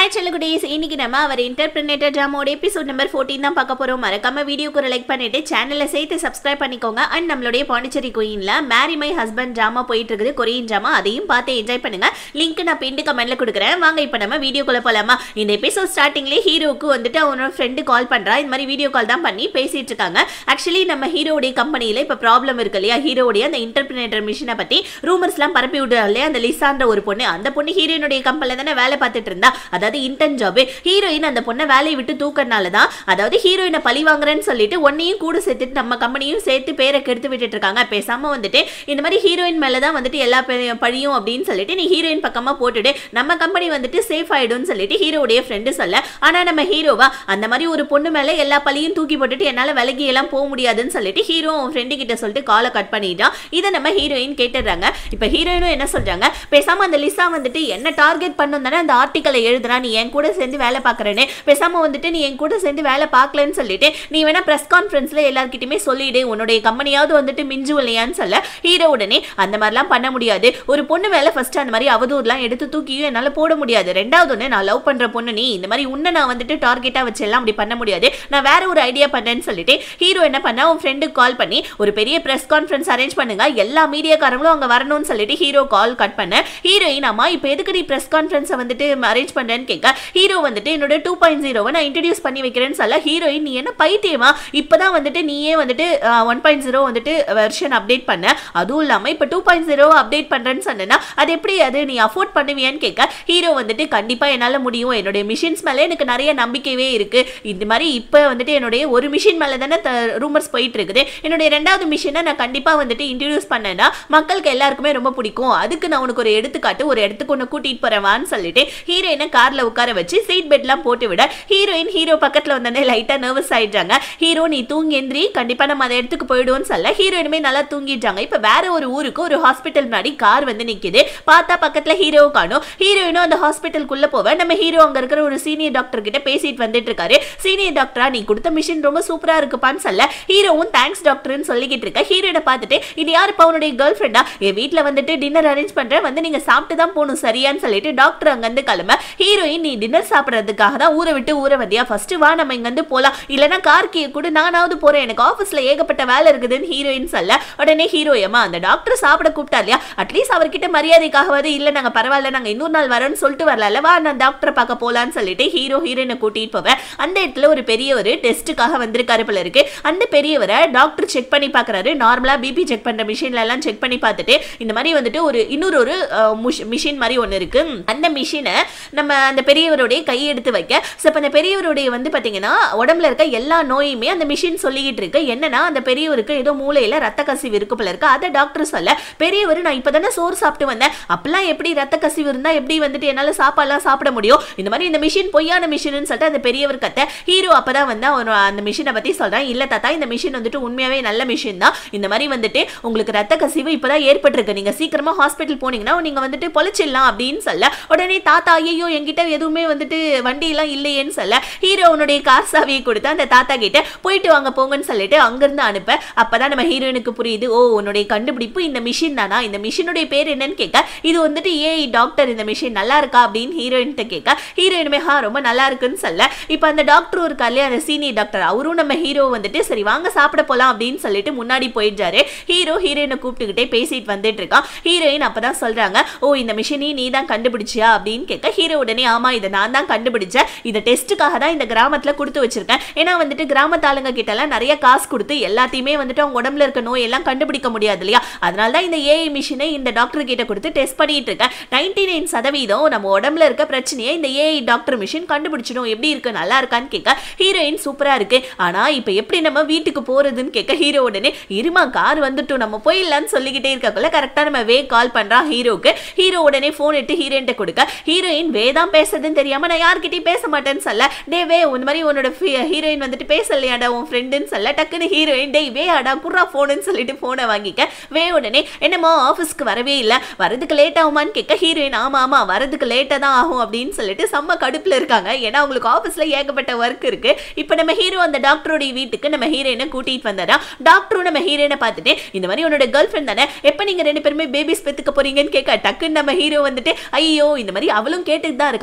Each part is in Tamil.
ஹாய் செல்லகுடீஸ் இன்னைக்கு நம்ம அவர் இன்டர்பிரினேட்டர் ட்ராமோட எபிசோட் நம்பர் 14 தான் பார்க்க போறோம் மறக்காம வீடியோக்கு ஒரு லைக் பண்ணிட்டு சேனலை சேர்த்து சப்ஸ்கிரைப் பண்ணிக்கோங்க அண்ட் நம்மளுடைய பாண்டிச்சேரி குயின்ல மேரி மை ஹஸ்பண்ட் ட்ராமா போயிட்டு இருக்குது கொரியன் ட்ராமா அதையும் பார்த்து என்ஜாய் பண்ணுங்க லிங்க் நான் பின்ட்டு கமெண்ட்ல கொடுக்குறேன் வாங்க இப்போ நம்ம வீடியோக்குள்ள போலாமா இந்த எபிசோட் ஸ்டார்டிங்லேயே ஹீரோவுக்கு வந்துட்டு அவனோட ஃப்ரெண்டு கால் பண்றா இந்த மாதிரி வீடியோ கால் தான் பண்ணி பேசிட்டு இருக்காங்க ஆக்சுவலி நம்ம ஹீரோடைய கம்பெனியில் இப்போ ப்ராப்ளம் இருக்கு இல்லையா ஹீரோடைய அந்த இன்டர்பிரினேட்டர் மிஷினை பத்தி ரூமர்ஸ்லாம் பரப்பி விடுறா இல்லையா அந்த லிசான்ற ஒரு பொண்ணு அந்த பொண்ணு ஹீரோயினுடைய கம்பெனியில் தானே வேலை பார்த்துட்டு இருந்தா அதாவது இன்டர்ன் ஜாப் ஹீரோயின் அந்த பொண்ணை வேலையை விட்டு தூக்கறனால தான் அதாவது ஹீரோயினை பழி வாங்குறேன்னு சொல்லிட்டு ஒன்னையும் கூட சேர்த்துட்டு நம்ம கம்பெனியும் சேர்த்து பேரை கெடுத்து விட்டுட்டு இருக்காங்க பேசாம வந்துட்டு இந்த மாதிரி ஹீரோயின் மேல தான் வந்துட்டு எல்லா பே- பழியும் அப்படின்னு சொல்லிட்டு நீ ஹீரோயின் பக்கமா போட்டுடு நம்ம கம்பெனி வந்துட்டு சேஃப் ஆயிடும்னு சொல்லிட்டு ஹீரோடைய ஃப்ரெண்டு சொல்ல ஆனா நம்ம ஹீரோவா அந்த மாதிரி ஒரு பொண்ணு மேல எல்லா பழியும் தூக்கி போட்டுட்டு என்னால விலகி எல்லாம் போக முடியாதுன்னு சொல்லிட்டு ஹீரோ ஃப்ரெண்டு கிட்ட சொல்லிட்டு காலை கட் பண்ணிட்டான் இதை நம்ம ஹீரோயின் கேட்டுடுறாங்க இப்ப ஹீரோயினும் என்ன சொல்றாங்க பேசாம அந்த லிசா வந்துட்டு என்ன டார்கெட் பண்ணும் தானே அந்த ஆர்டிக்கலை எழுதுறா நீ என் கூட சேர்ந்து வேலை பார்க்கறேன்னு பேசாம வந்துட்டு நீ என் கூட சேர்ந்து வேலை பார்க்கலன்னு சொல்லிட்டு நீ வேணா பிரஸ் கான்ஃபரன்ஸ்ல எல்லார்கிட்டயுமே சொல்லிடு உன்னுடைய கம்பெனியாவது வந்துட்டு மிஞ்சு இல்லையான்னு சொல்ல ஹீரோ உடனே அந்த மாதிரிலாம் பண்ண முடியாது ஒரு பொண்ணு மேல ஃபர்ஸ்ட் அந்த மாதிரி அவதூறுலாம் எடுத்து தூக்கியும் என்னால போட முடியாது ரெண்டாவது ஒன்று நான் லவ் பண்ற பொண்ணு நீ இந்த மாதிரி உன்னை நான் வந்துட்டு டார்கெட்டா வச்சு எல்லாம் அப்படி பண்ண முடியாது நான் வேற ஒரு ஐடியா பண்ணேன்னு சொல்லிட்டு ஹீரோ என்ன பண்ணா உன் ஃப்ரெண்டுக்கு கால் பண்ணி ஒரு பெரிய பிரஸ் கான்ஃபரன்ஸ் அரேஞ்ச் பண்ணுங்க எல்லா மீடியாக்காரங்களும் அங்க வரணும்னு சொல்லிட்டு ஹீரோ கால் கட் பண்ண ஹீரோயின் அம்மா இப்போ எதுக்கு நீ பிரஸ் கான்ஃபரன்ஸை வந்துட்டு அரேஞ்ச் பண்றேன்னு கேட்க ஹீரோ வந்துட்டு என்னோட டூ பாயிண்ட் ஜீரோவை நான் இன்ட்ரடியூஸ் பண்ணி வைக்கிறேன்னு சொல்ல ஹீரோயின் நீ என்ன பைத்தியமா இப்பதான் வந்துட்டு நீயே வந்துட்டு ஒன் பாயிண்ட் ஜீரோ வந்துட்டு வெர்ஷன் அப்டேட் பண்ண அதுவும் இல்லாம இப்போ டூ பாயிண்ட் ஜீரோ அப்டேட் பண்றேன்னு சொன்னேன்னா அது எப்படி அது நீ அஃபோர்ட் பண்ணுவியான்னு கேட்க ஹீரோ வந்துட்டு கண்டிப்பா என்னால முடியும் என்னுடைய மிஷின்ஸ் மேல எனக்கு நிறைய நம்பிக்கையே இருக்கு இந்த மாதிரி இப்போ வந்துட்டு என்னுடைய ஒரு மிஷின் மேல தானே ரூமர்ஸ் போயிட்டு இருக்குது என்னுடைய ரெண்டாவது மிஷினை நான் கண்டிப்பா வந்துட்டு இன்ட்ரடியூஸ் பண்ணேன்னா மக்களுக்கு எல்லாருக்குமே ரொம்ப பிடிக்கும் அதுக்கு நான் உனக்கு ஒரு எடுத்துக்காட்டு ஒரு இடத்துக்கு ஒன்று கூட்டிட்டு போறேவான்னு சொல்லிட்டு ஹீரோயினை கார்ல உட்கார வச்சு சீட் பெட்லாம் போட்டு விட ஹீரோயின் ஹீரோ பக்கத்துல வந்தோடனே லைட்டா நர்வஸ் ஆயிடுறாங்க ஹீரோ நீ தூங்கி எந்திரி கண்டிப்பா நம்ம அந்த இடத்துக்கு போயிடுவோம்னு சொல்ல ஹீரோயினுமே நல்லா தூங்கிடுறாங்க இப்ப வேற ஒரு ஊருக்கு ஒரு ஹாஸ்பிட்டல் முன்னாடி கார் வந்து நிக்குது பார்த்தா பக்கத்துல ஹீரோ காணும் ஹீரோயினும் அந்த ஹாஸ்பிட்டலுக்குள்ள போவ நம்ம ஹீரோ அங்க இருக்கிற ஒரு சீனியர் டாக்டர் கிட்ட பேசிட்டு வந்துட்டு இருக்காரு சீனியர் டாக்டரா நீ கொடுத்த மிஷின் ரொம்ப சூப்பரா இருக்குப்பான்னு சொல்ல ஹீரோவும் தேங்க்ஸ் டாக்டர்னு சொல்லிக்கிட்டு இருக்க ஹீரோயினை பார்த்துட்டு இது யாருப்பா உன்னுடைய கேர்ள் ஃப்ரெண்டா என் வீட்ல வந்துட்டு டின்னர் அரேஞ்ச் பண்றேன் வந்து நீங்க சாப்பிட்டு தான் போகணும் சரியான்னு சொல்லிட்டு டாக்டர் அங்கிருந்து கிளம்ப ஹீரோயின் நீ டின்னர் சாப்பிட்றதுக்காக தான் ஊரை விட்டு ஊரை வந்தியா ஃபர்ஸ்ட் வா நம்ம இங்க வந்து போலாம் இல்லைன்னா கார் கீ கூட நானாவது போறேன் எனக்கு ஆஃபீஸ்ல ஏகப்பட்ட வேலை இருக்குதுன்னு ஹீரோயின் சொல்ல உடனே ஹீரோயம்மா அந்த டாக்டர் சாப்பிட கூப்பிட்டா இல்லையா அட்லீஸ்ட் அவர்கிட்ட மரியாதைக்காகவாது இல்ல நாங்க பரவாயில்ல நாங்க இன்னொரு நாள் வரோம்னு சொல்லிட்டு வரல வா நான் டாக்டரை பார்க்க போலான்னு சொல்லிட்டு ஹீரோ ஹீரோயினை கூட்டிட்டு போவேன் அந்த இடத்துல ஒரு பெரிய ஒரு டெஸ்ட்டுக்காக வந்திருக்காரு போல இருக்கு அந்த பெரியவரை டாக்டர் செக் பண்ணி பார்க்கறாரு நார்மலா பிபி செக் பண்ற மிஷின்ல எல்லாம் செக் பண்ணி பார்த்துட்டு இந்த மாதிரி வந்துட்டு ஒரு இன்னொரு ஒரு மிஷின் மாதிரி ஒன்று இருக்கு அந்த மிஷினை நம்ம அந்த பெரியவருடைய கையை எடுத்து வைக்க ஸோ இப்போ அந்த பெரியவருடைய வந்து பார்த்தீங்கன்னா உடம்புல இருக்க எல்லா நோயுமே அந்த மிஷின் சொல்லிக்கிட்டு இருக்கு என்னன்னா அந்த பெரியவருக்கு ஏதோ மூளையில ரத்த கசிவு இருக்கு போல இருக்கு அதை டாக்டர் சொல்ல பெரியவர் நான் இப்போ தானே சோறு சாப்பிட்டு வந்தேன் அப்பெல்லாம் எப்படி ரத்த கசிவு இருந்தா எப்படி வந்துட்டு என்னால் சாப்பாடுலாம் சாப்பிட முடியும் இந்த மாதிரி இந்த மிஷின் பொய்யான மிஷின்னு சொல்லிட்டு அந்த பெரியவர் கத்த ஹீரோ அப்பதான் வந்து அவன் அந்த மிஷினை பத்தி சொல்றான் இல்ல தாத்தா இந்த மிஷின் வந்துட்டு உண்மையாவே நல்ல மிஷின் தான் இந்த மாதிரி வந்துட்டு உங்களுக்கு ரத்த கசிவு இப்பதான் ஏற்பட்டிருக்கு நீங்க சீக்கிரமா ஹாஸ்பிட்டல் போனீங்கன்னா நீங்க வந்துட்டு பொழைச்சிடலாம் அப்படின்னு சொல்ல உடனே தாத்தா ஐயோ என்கிட்ட எதுவுமே வந்துட்டு வண்டி எல்லாம் இல்லையேன்னு சொல்ல ஹீரோ உன்னுடைய கார் சாவியை கொடுத்து அந்த தாத்தா கிட்ட போயிட்டு வாங்க போங்கன்னு சொல்லிட்டு அங்கிருந்து அனுப்ப அப்பதான் நம்ம ஹீரோயினுக்கு புரியுது ஓ உன்னுடைய கண்டுபிடிப்பு இந்த மிஷின் தானா இந்த மிஷினுடைய பேர் என்னன்னு கேட்க இது வந்துட்டு ஏஐ டாக்டர் இந்த மிஷின் நல்லா இருக்கா அப்படின்னு ஹீரோயின்கிட்ட கேட்க ஹீரோயினுமே ஹா ரொம்ப நல்லா இருக்குன்னு சொல்ல இப்போ அந்த டாக்டரும் இருக்கா இல்லையா அந்த சீனியர் டாக்டர் அவரும் நம்ம ஹீரோ வந்துட்டு சரி வாங்க சாப்பிட போலாம் அப்படின்னு சொல்லிட்டு முன்னாடி போயிடுறாரு ஹீரோ ஹீரோயினை கூப்பிட்டுக்கிட்டே பேசிட்டு வந்துட்டு இருக்கான் ஹீரோயின் அப்பதான் சொல்றாங்க ஓ இந்த மிஷினையும் நீ தான் கண்டுபிடிச்சியா அப்படின்னு கேட்க ஹீரோ உடனே ஆமா இதை நான் தான் கண்டுபிடிச்சேன் இதை டெஸ்ட்டுக்காக தான் இந்த கிராமத்துல கொடுத்து வச்சிருக்கேன் ஏன்னா வந்துட்டு கிராமத்து ஆளுங்க கிட்ட எல்லாம் நிறைய காசு கொடுத்து எல்லாத்தையுமே வந்துட்டு அவங்க உடம்புல இருக்க நோய் எல்லாம் கண்டுபிடிக்க முடியாது இல்லையா அதனால தான் இந்த ஏஐ மிஷினை இந்த டாக்டர் கிட்ட கொடுத்து டெஸ்ட் பண்ணிட்டு இருக்கேன் நைன்டி நைன் சதவீதம் நம்ம உடம்புல இருக்க பிரச்சனையை இந்த ஏஐ டாக்டர் மிஷின் கண்டுபிடிச்சிடும் எப்படி இருக்கு நல்லா இருக்கான்னு கேட்க ஹீரோயின் சூப்பரா இருக்கு ஆனா இப்போ எப்படி நம்ம வீட்டுக்கு போறதுன்னு கேட்க ஹீரோ உடனே இருமா கார் வந்துட்டும் நம்ம போயிடலான்னு சொல்லிக்கிட்டே இருக்கக்குள்ள கரெக்டா நம்ம வே கால் பண்றான் ஹீரோக்கு ஹீரோ உடனே ஃபோன் எடுத்து ஹீரோயின்ட்ட கொடுக்க ஹீரோயின் வே தான் பேசுறதுன்னு தெரியாம நான் யார்கிட்டயும் பேச மாட்டேன்னு சொல்ல டே வே இந்த மாதிரி உன்னோட ஹீரோயின் வந்துட்டு பேசலையாடா உன் ஃப்ரெண்டுன்னு சொல்ல டக்குன்னு ஹீரோயின் டேய் வே ஆடா குர்ரா ஃபோனுன்னு சொல்லிட்டு ஃபோனை வாங்கிக்க வே உடனே என்னமோ ஆஃபீஸ்க்கு வரவே இல்லை வரதுக்கு லேட் ஆகுமான்னு கேட்க ஹீரோயின் ஆமா ஆமா வரதுக்கு லேட்டாக தான் ஆகும் அப்படின்னு சொல்லிட்டு செம்ம கடுப்புல இருக்காங்க ஏன்னா அவங்களுக்கு ஆஃபீஸ்ல ஏகப்பட்ட ஒர்க் இருக்கு இப்போ நம்ம ஹீரோ அந்த டாக்டருடைய வீட்டுக்கு நம்ம ஹீரோயினை கூட்டிட்டு வந்தாரா டாக்டரும் நம்ம ஹீரோயினை பார்த்துட்டு இந்த மாதிரி உன்னோட கேர்ள் ஃப்ரெண்ட் தானே எப்போ நீங்க ரெண்டு பேருமே பேபிஸ் பெத்துக்க போறீங்கன்னு கேட்க டக்குன்னு நம்ம ஹீரோ வந்துட்டு ஐயோ இந்த மாதிரி அவளும் கேட்டுட்டு தான் இருக்கா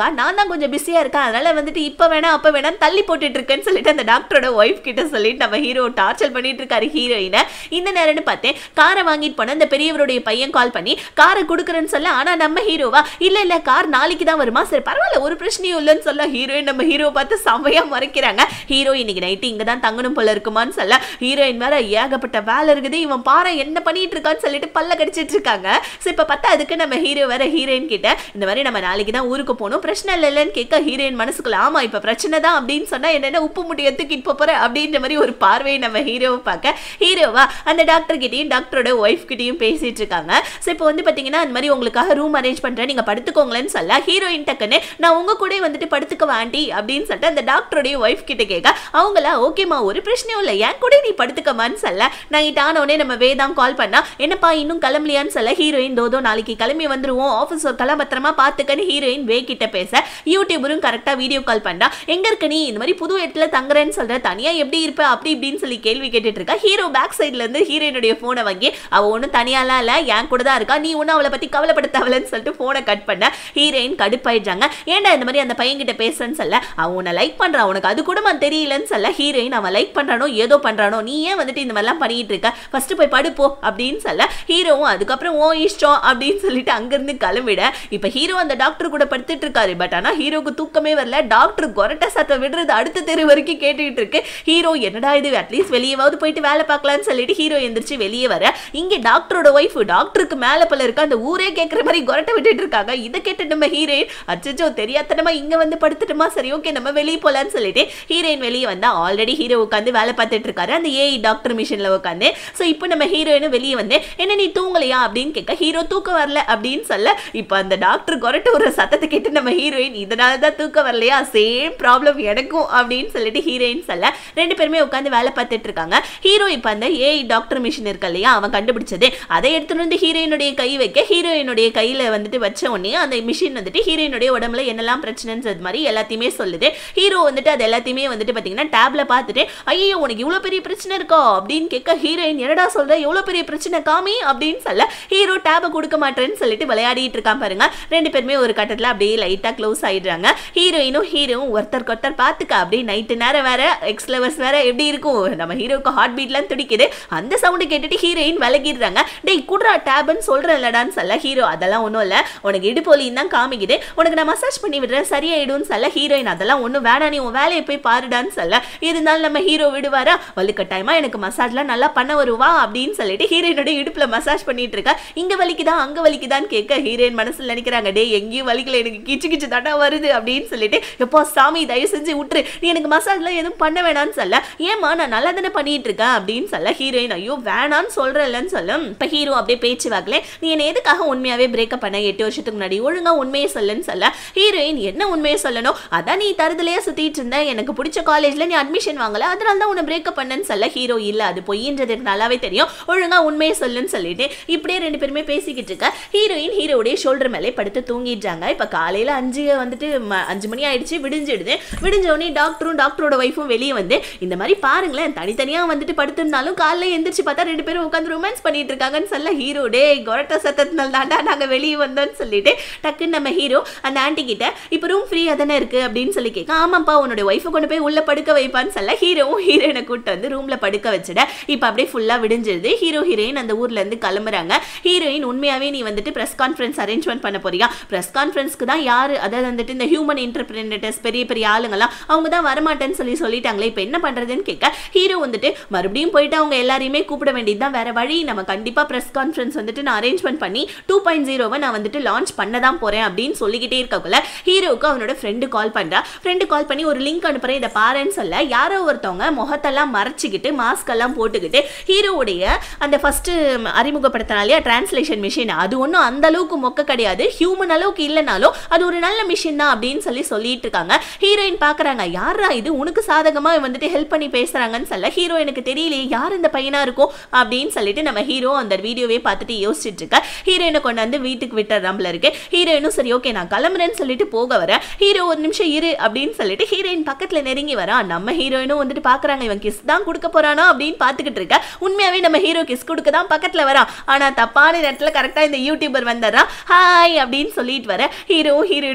நான் தான் கொஞ்சம் பிஸியா இருக்கேன் அதனால வந்துட்டு இப்ப வேணா அப்ப வேணா தள்ளி போட்டுட்டு இருக்கேன்னு சொல்லிட்டு அந்த டாக்டரோட ஒய்ஃப் கிட்ட சொல்லிட்டு நம்ம ஹீரோ டார்ச்சர் பண்ணிட்டு இருக்காரு ஹீரோயினை இந்த நேரம்னு பார்த்தேன் காரை வாங்கிட்டு போன அந்த பெரியவருடைய பையன் கால் பண்ணி காரை கொடுக்குறேன்னு சொல்ல ஆனா நம்ம ஹீரோவா இல்ல இல்ல கார் நாளைக்கு தான் வருமா சரி பரவாயில்ல ஒரு பிரச்சனையும் இல்லைன்னு சொல்ல ஹீரோயின் நம்ம ஹீரோ பார்த்து செம்மையா மறைக்கிறாங்க ஹீரோ இன்னைக்கு நைட்டு இங்க தான் தங்கணும் போல இருக்குமான்னு சொல்ல ஹீரோயின் வேற ஏகப்பட்ட வேலை இருக்குது இவன் பாரு என்ன பண்ணிட்டு இருக்கான்னு சொல்லிட்டு பல்ல கடிச்சிட்டு இருக்காங்க ஸோ இப்போ பார்த்தா அதுக்கு நம்ம ஹீரோ வேற ஹீரோயின் கிட்ட இந்த மாதிரி நம்ம நாளைக்கு தான் ஊருக்கு போகணும் பிரச்சனை இல்லைன்னு கேட்க ஹீரோயின் மனசுக்குள்ள ஆமா இப்போ பிரச்சனை தான் அப்படின்னு சொன்னா என்னென்ன உப்பு முட்டையை தூக்கிட்டு போப் போற அப்படின்ற மாதிரி ஒரு பார்வையை நம்ம ஹீரோவை பார்க்க ஹீரோவா அந்த டாக்டர் கிட்டயும் டாக்டரோட ஒய்ஃப் கிட்டயும் பேசிட்டு இருக்காங்க ஸோ இப்போ வந்து பார்த்தீங்கன்னா அந்த மாதிரி உங்களுக்காக ரூம் அரேஞ்ச் பண்றேன் நீங்க படுத்துக்கோங்களேன்னு சொல்ல ஹீரோயின் டக்குன்னு நான் உங்க கூட வந்துட்டு படுத்துக்க வாண்டி அப்படின்னு சொல்லிட்டு அந்த டாக்டருடைய ஒய்ஃப் கிட்ட கேட்க அவங்கள ஓகேம்மா ஒரு பிரச்சனையும் இல்லை என் கூட நீ படுத்துக்கமான்னு சொல்ல நைட் ஆனோடனே நம்ம வேதாம் கால் பண்ணா என்னப்பா இன்னும் கிளம்பலையான்னு சொல்ல ஹீரோயின் தோதோ நாளைக்கு கிளம்பி வந்துருவோம் ஆஃபீஸ் ஒரு பத்திரமா பார்த்துக்கன்னு ஹீரோயின் வே கிட்ட பேச யூடியூபரும் கரெக்டாக வீடியோ கால் பண்ணா எங்க இருக்க நீ இந்த மாதிரி புது இடத்துல தங்குறேன்னு சொல்ற தனியா எப்படி இருப்ப அப்படி இப்படின்னு சொல்லி கேள்வி கேட்டுட்டு இருக்கா ஹீரோ பேக் சைட்ல இருந்து ஹீரோயினுடைய போனை வாங்கி அவ ஒன்றும் தனியாலாம் இல்லை என் கூட தான் இருக்கா நீ ஒன்றும் அவளை பத்தி கவலைப்பட தேவையில்லைன்னு சொல்லிட்டு போனை கட் பண்ண ஹீரோயின் கடுப்பாயிடுறாங்க ஏன்டா இந்த மாதிரி அந்த பையன் கிட்ட பேசுறேன்னு சொல்ல அவன் உன்னை லைக் பண்றான் உனக்கு அது கூட அவன் தெரியலன்னு சொல்ல ஹீரோயின் அவன் லைக் பண்றானோ ஏதோ பண்றானோ நீ ஏன் வந்துட்டு இந்த மாதிரிலாம் பண்ணிட்டு இருக்க ஃபர்ஸ்ட் போய் படுப்போ அப்படின்னு சொல்ல ஹீரோவும் அதுக்கப்புறம் ஓ இஷ்டம் அப்படின்னு சொல்லிட்டு அங்கிருந்து கிளம்பிட இப்ப ஹீரோ அந்த டாக்டர் கூட படுத்துட்டு இருக்காரு பட் ஆனா ஹீரோக்கு தூக்கமே வரல டாக்டர் கொரட்ட சத்தம் விடுறது அடுத்த தெரு வரைக்கும் கேட்டுக்கிட்டு இருக்கு ஹீரோ என்னடா இது அட்லீஸ்ட் வெளியவாவது போயிட்டு வேலை பார்க்கலாம்னு சொல்லிட்டு ஹீரோ எந்திரிச்சு வெளியே வர இங்க டாக்டரோட ஒய்ஃப் டாக்டருக்கு மேல பல இருக்கு அந்த ஊரே கேட்குற மாதிரி கொரட்டை விட்டுட்டு இருக்காங்க இதை கேட்டு நம்ம ஹீரோயின் அச்சோ தெரியாதனமா இங்க வந்து படுத்துட்டுமா சரி ஓகே நம்ம வெளியே போலான்னு சொல்லிட்டு ஹீரோயின் வெளியே வந்தா ஆல்ரெடி ஹீரோ உட்காந்து வேலை பார்த்துட்டு இருக்காரு அந்த ஏஐ டாக்டர் மிஷின்ல உட்காந்து ஸோ இப்போ நம்ம ஹீரோயினும் வெளியே வந்து என்ன நீ தூங்கலையா அப்படின்னு கேட்க ஹீரோ தூக்கம் வரல அப்படின்னு சொல்ல இப்போ அந்த டாக்டர் கொரட்டு ஒரு சத்தத்தை கேட்டு நம்ம ஹீரோயின் இதனால தான் தூக்கம் வரலையா சேம் ப்ராப்ளம் எனக்கும் அப்படின்னு சொல்லிட்டு ஹீரோயின் சொல்ல ரெண்டு பேருமே உட்காந்து வேலை பார்த்துட்டு இருக்காங்க ஹீரோ இப்போ அந்த ஏஐ டாக்டர் மிஷின் இருக்கு இல்லையா அவன் கண்டுபிடிச்சது அதை எடுத்துட்டு வந்து ஹீரோயினுடைய கை வைக்க ஹீரோயினுடைய கையில வந்துட்டு வச்ச உடனே அந்த மிஷின் வந்துட்டு ஹீரோயினுடைய உடம்புல என்னெல்லாம் பிரச்சனைன்னு அது மாதிரி எல்லாத்தையுமே சொல்லுது ஹீரோ வந்துட்டு அது எல்லாத்தையுமே வந்துட்டு பார்த்தீங்கன்னா டேப்ல பார்த்துட்டு ஐயோ உனக்கு இவ்வளோ பெரிய பிரச்சனை இருக்கோ அப்படின்னு கேட்க ஹீரோயின் என்னடா சொல்ற எவ்வளோ பெரிய பிரச்சனை காமி அப்படின்னு சொல்ல ஹீரோ டேபை கொடுக்க மாட்டேன்னு சொல்லிட்டு விளையாடிட்டு இருக்கான் பாருங்க ரெண்டு பேருமே ஒரு கட்டத்தில் அப்படியே லைட்டாக க்ளோஸ் ஆயிடுறாங்க ஹீரோயினும் ஹீரோவும் ஒருத்தருக்கு ஒருத்தர் பார்த்துக்க அப்படியே நைட்டு நேரம் வேற எக்ஸ் லவர்ஸ் வேற எப்படி இருக்கும் நம்ம ஹீரோக்கு ஹார்ட் பீட்லாம் துடிக்குது அந்த சவுண்டு கேட்டுட்டு ஹீரோயின் விலகிடுறாங்க டேய் குட்ரா டேப்னு சொல்றேன்லடான்னு சொல்ல ஹீரோ அதெல்லாம் ஒன்றும் இல்லை உனக்கு இடுப்போலின்னு தான் காமிக்குது உனக்கு நான் மசாஜ் பண்ணி விடுறேன் சரியாயிடும்னு சொல்ல ஹீரோயின் அதெல்லாம் ஒன்றும் வேணாம் நீ உன் வேலையை போய் பாருடான்னு சொல்ல இருந்தாலும் நம்ம ஹீரோ விடுவாரா வலுக்கட்டாயமா எனக்கு மசாஜ்லாம் நல்லா பண்ண வருவா அப்படின்னு சொல்லிட்டு ஹீரோயினோட இடுப்புல மசாஜ் பண்ணிட்டு இருக்கா இங்க வலிக்குதா அங்க வலிக்குதான்னு கேட்க ஹீரோயின் மனசுல நினைக்கிறாங்க டே எங்கேயும் வலிக்கல எனக்கு கிச்சு கிச்சு தட்டா வருது அப்படின்னு சொல்லிட்டு எப்போ சாமி தயவு செஞ்சு விட்டுரு நீ எனக்கு மசாஜ்லாம் எதுவும் பண்ண வேணாம்னு சொல்ல ஏமா நான் நல்லா தானே பண்ணிட்டு இருக்கேன் அப்படின்னு சொல்ல ஹீரோயின் ஐயோ வேணான்னு சொல்றேன்லன்னு சொல்லும் இப்ப ஹீரோ அப்படியே பேச்சு வாக்கல நீ என்ன எதுக்காக உண்மையாவே பிரேக்கப் பண்ண எட்டு வருஷத்துக்கு முன்னாடி ஒழுங்கா உண்மையை சொல்லுன்னு சொல்ல ஹீரோயின் என்ன உண்மையை சொல்லணும் அதான் நீ தருதலையா சுத்திட்டு இருந்த எனக்கு பிடிச்ச காலேஜ்ல நீ அட்மிஷன் வாங்கல அதனால தான் உன்னை பிரேக்கப் பண்ணேன்னு சொல்ல ஹீரோ இல்ல அது பொய்ன்றது எனக்கு நல்லாவே தெரியும் ஒழுங்கா உண்மையை சொல்லுன்னு சொல்லிட்டு இப்படியே ரெண்டு பேருமே பேசிக்கிட்டு இருக்க ஹீரோயின் ஹீரோடைய ஷோல்டர் மேலே படுத்து தூங்கிடுறாங்க இப்ப காலையில அஞ்சு வந்துட்டு ம- அஞ்சு மணி ஆயிடுச்சு விடிஞ்சிடுது விடிஞ்ச உடனே டாக்டரும் டாக்டரோட ஒய்ஃபும் வெளியே வந்து இந்த மாதிரி பாருங்களேன் தனித்தனியா வந்துட்டு படுத்திருந்தாலும் காலைல எந்திரிச்சு பார்த்தா ரெண்டு பேரும் உட்காந்து ரொமான்ஸ் பண்ணிட்டு இருக்காங்கன்னு சொல்ல ஹீரோ டே கொரட்ட சத்தத்தினால தாண்டா நாங்க வெளியே வந்தோம்னு சொல்லிட்டு டக்குன்னு நம்ம ஹீரோ அந்த ஆண்டி கிட்ட இப்போ ரூம் ஃப்ரீயா தானே இருக்கு அப்படின்னு சொல்லி கேட்க ஆமாப்பா உன்னோட ஒய்ஃபை கொண்டு போய் உள்ள படுக்க வைப்பான்னு சொல்ல ஹீரோவும் ஹீரோயினை கூட்டு வந்து ரூம்ல படுக்க வச்சிட இப்போ அப்படியே ஃபுல்லா விடிஞ்சிருது ஹீரோ ஹீரோயின் அந்த ஊர்ல இருந்து கிளம்புறாங்க ஹீரோயின் உண்மையாவே நீ வந்துட்டு பிரஸ் கான்ஃபரன்ஸ் அரேஞ்ச்மெண்ட் பண்ண போறியா பிரஸ் கான்ஃபரன்ஸ்க்கு தான் யாரு அதாவது வந்துட்டு இந்த ஹியூமன் இன்டர்பிரினேட்டர்ஸ் பெரிய பெரிய ஆளுங்கலாம் அவங்க தான் வரமாட்டேன்னு சொல்லி சொல்லிட்டாங்களே இப்போ என்ன பண்றதுன்னு கேட்க ஹீரோ வந்துட்டு மறுபடியும் போயிட்டு அவங்க எல்லாரையுமே கூப்பிட வேண்டியது தான் வேற வழி நம்ம கண்டிப்பா பிரஸ் கான்ஃபரன்ஸ் வந்துட்டு நான் அரேஞ்ச்மெண்ட் பண்ணி டூ பாயிண்ட் ஜீரோவை நான் வந்துட்டு லான்ச் பண்ண தான் போறேன் அப்படின்னு சொல்லிக்கிட்டே இருக்கக்குள்ள ஹீரோவுக்கு அவனோட ஃப்ரெண்டு கால் பண்றா ஃப்ரெண்டு கால் பண்ணி ஒரு லிங்க் அனுப்புறேன் இதை பாருன்னு சொல்ல யாரோ ஒருத்தவங்க முகத்தெல்லாம் மறைச்சிக்கிட்டு மாஸ்க் எல்லாம் போட்டுக்கிட்டு ஹீரோவுடைய அந்த ஃபர்ஸ்ட் அறிமுகப்படுத்தினாலே டிரான்ஸ்லேஷன் மிஷின் அது ஒன்றும் அந்த அளவுக்கு மொக்க கிடையாது ஹியூமன் அளவுக்கு இல்லைனாலும் அது ஒரு நல்ல மிஷின் தான் அப்படின்னு சொல்லி சொல்லிட்டு இருக்காங்க ஹீரோயின் பார்க்கறாங்க யாரா இது உனக்கு சாதகமா வந்துட்டு ஹெல்ப் பண்ணி பேசுறாங்கன்னு சொல்ல ஹீரோ எனக்கு தெரியலையே யார் இந்த பையனா இருக்கும் அப்படின்னு சொல்லிட்டு நம்ம ஹீரோ அந்த வீடியோவே பார்த்துட்டு யோசிச்சுட்டு இருக்க ஹீரோயினை கொண்டு வந்து வீட்டுக்கு விட்டுறாம்பல இருக்கு ஹீரோயினும் சரி ஓகே நான் கிளம்புறேன்னு சொல்லிட்டு போக வர ஹீரோ ஒரு நிமிஷம் இரு அப்படின்னு சொல்லிட்டு ஹீரோயின் பக்கத்துல நெருங்கி வரா நம்ம ஹீரோயினும் வந்துட்டு பாக்குறாங்க இவன் கிஸ் தான் கொடுக்க போறானா அப்படின்னு பார்த்துக்கிட்டு இருக்க உண்மையாவே நம்ம ஹீரோ கிஸ் கொடுக்க தான் பக்கத்துல வரான் ஆனா தப்பான நேரத்துல கரெக்டா இந்த யூடியூபர் வந்துடுறான் ஹாய் அப்படின்னு சொல்லிட்டு வர ஹீரோ ஹீரோயினும்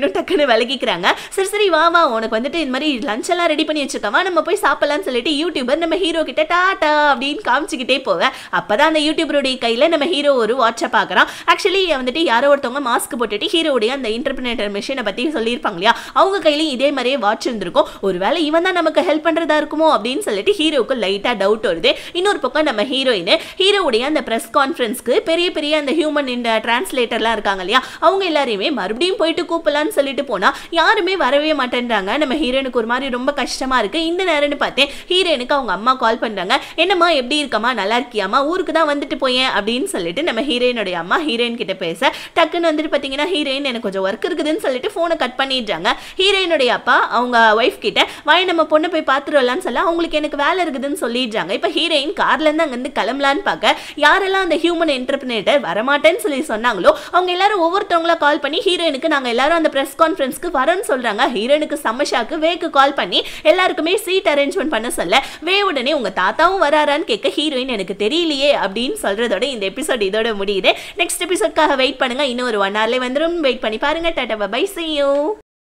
ஹீரோயினும் டக்குன்னு விலகிக்கிறாங்க சரி சரி வா வா உனக்கு வந்துட்டு இந்த மாதிரி லஞ்ச் எல்லாம் ரெடி பண்ணி வச்சிருக்கவா நம்ம போய் சாப்பிடலாம்னு சொல்லிட்டு யூடியூபர் நம்ம ஹீரோ கிட்ட டாடா அப்படின்னு காமிச்சுக்கிட்டே போவேன் அப்பதான் அந்த யூடியூபருடைய கையில நம்ம ஹீரோ ஒரு வாட்சை பார்க்குறான் ஆக்சுவலி வந்துட்டு யாரோ ஒருத்தவங்க மாஸ்க் போட்டுட்டு ஹீரோடைய அந்த இன்டர்பிரேட்டர் மிஷினை பத்தி சொல்லியிருப்பாங்க இல்லையா அவங்க கையிலயும் இதே மாதிரியே வாட்ச் இருந்திருக்கும் ஒருவேளை இவன் தான் நமக்கு ஹெல்ப் பண்றதா இருக்குமோ அப்படின்னு சொல்லிட்டு ஹீரோவுக்கு லைட்டா டவுட் வருது இன்னொரு பக்கம் நம்ம ஹீரோயின் ஹீரோவுடைய அந்த பிரஸ் கான்ஃபரன்ஸ்க்கு பெரிய பெரிய அந்த ஹியூமன் இந்த டிரான்ஸ்லேட்டர்லாம் இருக்காங்க இல்லையா அவங்க எல்லாரையுமே மறுபடியும் போயிட்டு கூப்பிடலான்னு சொல்லிட்டு போனா யாருமே வரவே மாட்டேன்றாங்க நம்ம ஹீரோனுக்கு ஒரு மாதிரி ரொம்ப கஷ்டமா இருக்கு இந்த நேரம்னு பார்த்தேன் ஹீரோனுக்கு அவங்க அம்மா கால் பண்றாங்க என்னம்மா எப்படி இருக்கம்மா நல்லா இருக்கியாமா ஊருக்கு தான் வந்துட்டு போயேன் அப்படின்னு சொல்லிட்டு நம்ம ஹீரோயினுடைய அம்மா ஹீரோயின் கிட்ட பேச டக்குன்னு வந்துட்டு பார்த்தீங்கன்னா ஹீரோயின் எனக்கு கொஞ்சம் ஒர்க் இருக்குதுன்னு சொல்லிட்டு ஃபோனை கட் பண்ணிடுறாங்க ஹீரோயினுடைய அப்பா அவங்க ஒய்ஃப் கிட்ட வாய் நம்ம பொண்ணை போய் பார்த்துருவலான்னு சொல்ல அவங்களுக்கு எனக்கு வேலை இருக்குதுன்னு சொல்லிடுறாங்க இப்போ ஹீரோயின் கார்ல இருந்து அங்கேருந்து கிளம்பலான்னு பார்க்க யாரெல்லாம் அந்த ஹியூமன் என்டர்பிரினேட்டர் வரமாட்டேன்னு சொல்லி சொன்னாங்களோ அவங்க எல்லாரும் ஒவ்வொருத்தவங்களா கால் பண்ணி ஹீரோயினுக்கு நாங்கள் எல்லாரும் அந்த ப்ரெஸ் கான்ஃபரன்ஸ்க்கு வரேன்னு சொல்றாங்க ஹீரோயினுக்கு சமஷாக்கு வேக்கு கால் பண்ணி எல்லாருக்குமே சீட் அரேஞ்ச்மெண்ட் பண்ண சொல்ல வே உடனே உங்க தாத்தாவும் வராரான்னு கேட்க ஹீரோயின் எனக்கு தெரியலையே அப்படின்னு சொல்றதோட இந்த எபிசோட் இதோட முடியுது நெக்ஸ்ட் எபிசோட்காக வெயிட் பண்ணுங்க இன்னும் ஒரு ஒன் ஹவர்லேயே வந்துடும் வெயிட் பண்ணி பாருங்க டாட்டா பை see you